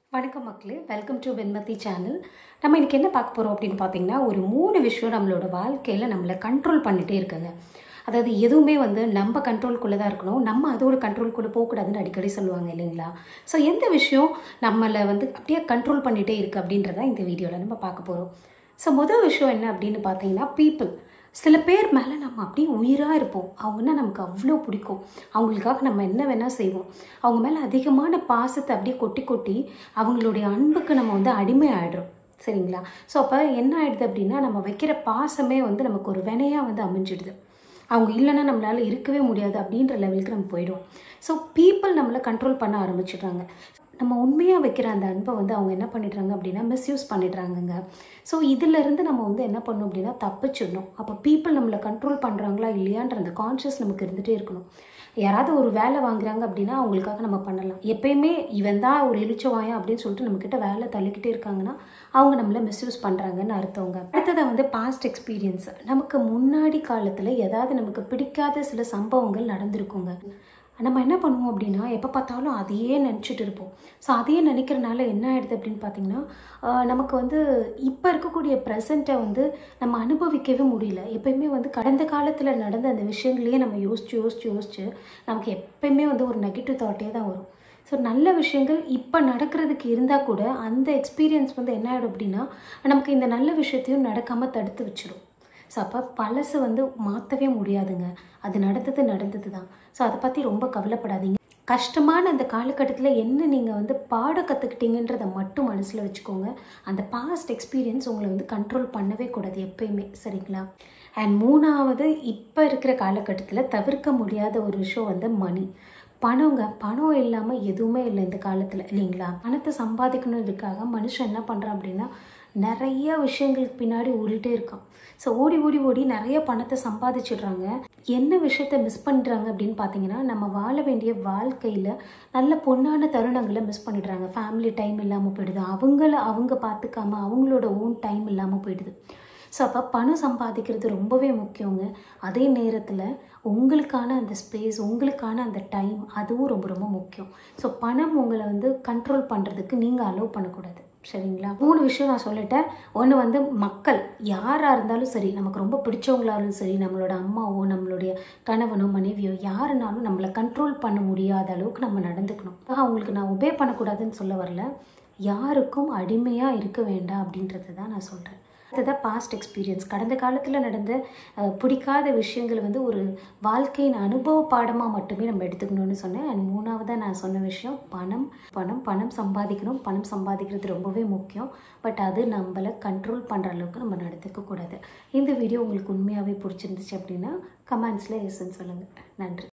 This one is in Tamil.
வணக்கம் மக்களே வெல்கம் டு வெண்மதி சேனல் நம்ம இன்னைக்கு என்ன பார்க்க போகிறோம் அப்படின்னு பார்த்தீங்கன்னா ஒரு மூணு விஷயம் நம்மளோட வாழ்க்கையில் நம்மளை கண்ட்ரோல் பண்ணிகிட்டே இருக்குங்க அதாவது எதுவுமே வந்து நம்ம கண்ட்ரோல்குள்ளே தான் இருக்கணும் நம்ம அதோட கண்ட்ரோல்குள்ளே போகக்கூடாதுன்னு அடிக்கடி சொல்லுவாங்க இல்லைங்களா ஸோ எந்த விஷயம் நம்மளை வந்து அப்படியே கண்ட்ரோல் பண்ணிகிட்டே இருக்குது அப்படின்றத இந்த வீடியோவில் நம்ம பார்க்க போகிறோம் ஸோ முதல் விஷயம் என்ன அப்படின்னு பார்த்தீங்கன்னா பீப்புள் சில பேர் மேலே நம்ம அப்படியே உயிராக இருப்போம் அவங்கன்னா நமக்கு அவ்வளோ பிடிக்கும் அவங்களுக்காக நம்ம என்ன வேணால் செய்வோம் அவங்க மேலே அதிகமான பாசத்தை அப்படியே கொட்டி கொட்டி அவங்களுடைய அன்புக்கு நம்ம வந்து அடிமை ஆகிடுறோம் சரிங்களா ஸோ அப்போ என்ன ஆயிடுது அப்படின்னா நம்ம வைக்கிற பாசமே வந்து நமக்கு ஒரு வினையாக வந்து அமைஞ்சிடுது அவங்க இல்லைன்னா நம்மளால் இருக்கவே முடியாது அப்படின்ற லெவலுக்கு நம்ம போயிடுவோம் ஸோ பீப்புள் நம்மளை கண்ட்ரோல் பண்ண ஆரம்பிச்சிடுறாங்க நம்ம உண்மையாக வைக்கிற அந்த அன்பை வந்து அவங்க என்ன பண்ணிடுறாங்க அப்படின்னா மிஸ்யூஸ் பண்ணிடுறாங்கங்க ஸோ இதிலேருந்து நம்ம வந்து என்ன பண்ணணும் அப்படின்னா தப்பிச்சிடணும் அப்போ பீப்புள் நம்மளை கண்ட்ரோல் பண்ணுறாங்களா இல்லையான்ற அந்த கான்ஷியஸ் நமக்கு இருந்துகிட்டே இருக்கணும் யாராவது ஒரு வேலை வாங்குறாங்க அப்படின்னா அவங்களுக்காக நம்ம பண்ணலாம் எப்பயுமே இவன் தான் ஒரு எழுச்சவாயம் அப்படின்னு சொல்லிட்டு நம்மக்கிட்ட வேலை தள்ளிக்கிட்டே இருக்காங்கன்னா அவங்க நம்மளை மிஸ்யூஸ் பண்ணுறாங்கன்னு அர்த்தவங்க அடுத்ததை வந்து பாஸ்ட் எக்ஸ்பீரியன்ஸ் நமக்கு முன்னாடி காலத்தில் ஏதாவது நமக்கு பிடிக்காத சில சம்பவங்கள் நடந்திருக்குங்க நம்ம என்ன பண்ணுவோம் அப்படின்னா எப்போ பார்த்தாலும் அதையே நினச்சிட்டு இருப்போம் ஸோ அதையே நினைக்கிறனால என்ன ஆயிடுது அப்படின்னு பார்த்தீங்கன்னா ஆஹ் நமக்கு வந்து இப்போ இருக்கக்கூடிய ப்ரெசண்ட்டை வந்து நம்ம அனுபவிக்கவே முடியல எப்பயுமே வந்து கடந்த காலத்தில் நடந்த அந்த விஷயங்களையே நம்ம யோசிச்சு யோசிச்சு யோசிச்சு நமக்கு எப்பயுமே வந்து ஒரு நெகட்டிவ் தாட்டே தான் வரும் ஸோ நல்ல விஷயங்கள் இப்போ நடக்கிறதுக்கு இருந்தால் கூட அந்த எக்ஸ்பீரியன்ஸ் வந்து என்ன ஆகிடும் அப்படின்னா நமக்கு இந்த நல்ல விஷயத்தையும் நடக்காமல் தடுத்து வச்சிடும் ஸோ அப்போ பழசு வந்து மாற்றவே முடியாதுங்க அது நடந்தது நடந்தது தான் ஸோ அதை பற்றி ரொம்ப கவலைப்படாதீங்க கஷ்டமான அந்த காலகட்டத்தில் என்ன நீங்கள் வந்து பாட கற்றுக்கிட்டீங்கன்றதை மட்டும் மனசில் வச்சுக்கோங்க அந்த பாஸ்ட் எக்ஸ்பீரியன்ஸ் உங்களை வந்து கண்ட்ரோல் பண்ணவே கூடாது எப்பயுமே சரிங்களா அண்ட் மூணாவது இப்போ இருக்கிற காலகட்டத்தில் தவிர்க்க முடியாத ஒரு விஷயம் வந்து மணி பணங்க பணம் இல்லாமல் எதுவுமே இல்லை இந்த காலத்தில் இல்லைங்களா பணத்தை சம்பாதிக்கணுன்றதுக்காக மனுஷன் என்ன பண்ணுறான் அப்படின்னா நிறைய விஷயங்களுக்கு பின்னாடி ஓடிட்டே இருக்கான் ஸோ ஓடி ஓடி ஓடி நிறைய பணத்தை சம்பாதிச்சிடுறாங்க என்ன விஷயத்த மிஸ் பண்ணுறாங்க அப்படின்னு பார்த்தீங்கன்னா நம்ம வாழ வேண்டிய வாழ்க்கையில் நல்ல பொண்ணான தருணங்களை மிஸ் பண்ணிடுறாங்க ஃபேமிலி டைம் இல்லாமல் போயிடுது அவங்கள அவங்க பார்த்துக்காம அவங்களோட ஓன் டைம் இல்லாமல் போயிடுது ஸோ அப்போ பணம் சம்பாதிக்கிறது ரொம்பவே முக்கியங்க அதே நேரத்தில் உங்களுக்கான அந்த ஸ்பேஸ் உங்களுக்கான அந்த டைம் அதுவும் ரொம்ப ரொம்ப முக்கியம் ஸோ பணம் உங்களை வந்து கண்ட்ரோல் பண்ணுறதுக்கு நீங்கள் அலோவ் பண்ணக்கூடாது சரிங்களா மூணு விஷயம் நான் சொல்லிட்டேன் ஒன்று வந்து மக்கள் யாராக இருந்தாலும் சரி நமக்கு ரொம்ப பிடிச்சவங்களாலும் சரி நம்மளோட அம்மாவோ நம்மளுடைய கணவனோ மனைவியோ யாருனாலும் நம்மளை கண்ட்ரோல் பண்ண முடியாத அளவுக்கு நம்ம நடந்துக்கணும் அவங்களுக்கு நான் உபே பண்ணக்கூடாதுன்னு சொல்ல வரல யாருக்கும் அடிமையாக இருக்க வேண்டாம் அப்படின்றது தான் நான் சொல்கிறேன் அதுதான் பாஸ்ட் எக்ஸ்பீரியன்ஸ் கடந்த காலத்தில் நடந்த அஹ், பிடிக்காத விஷயங்கள் வந்து ஒரு வாழ்க்கையின் அனுபவ பாடமாக மட்டுமே நம்ம எடுத்துக்கணும்னு சொன்னேன் அண்ட் மூணாவதாக நான் சொன்ன விஷயம் பணம் பணம் பணம் சம்பாதிக்கணும் பணம் சம்பாதிக்கிறது ரொம்பவே முக்கியம் பட் அது நம்மளை கண்ட்ரோல் பண்ணுற அளவுக்கு நம்ம நடந்துக்க கூடாது இந்த வீடியோ உங்களுக்கு உண்மையாகவே பிடிச்சிருந்துச்சு அப்படின்னா கமெண்ட்ஸில் எஸ்ன்னு சொல்லுங்கள் நன்றி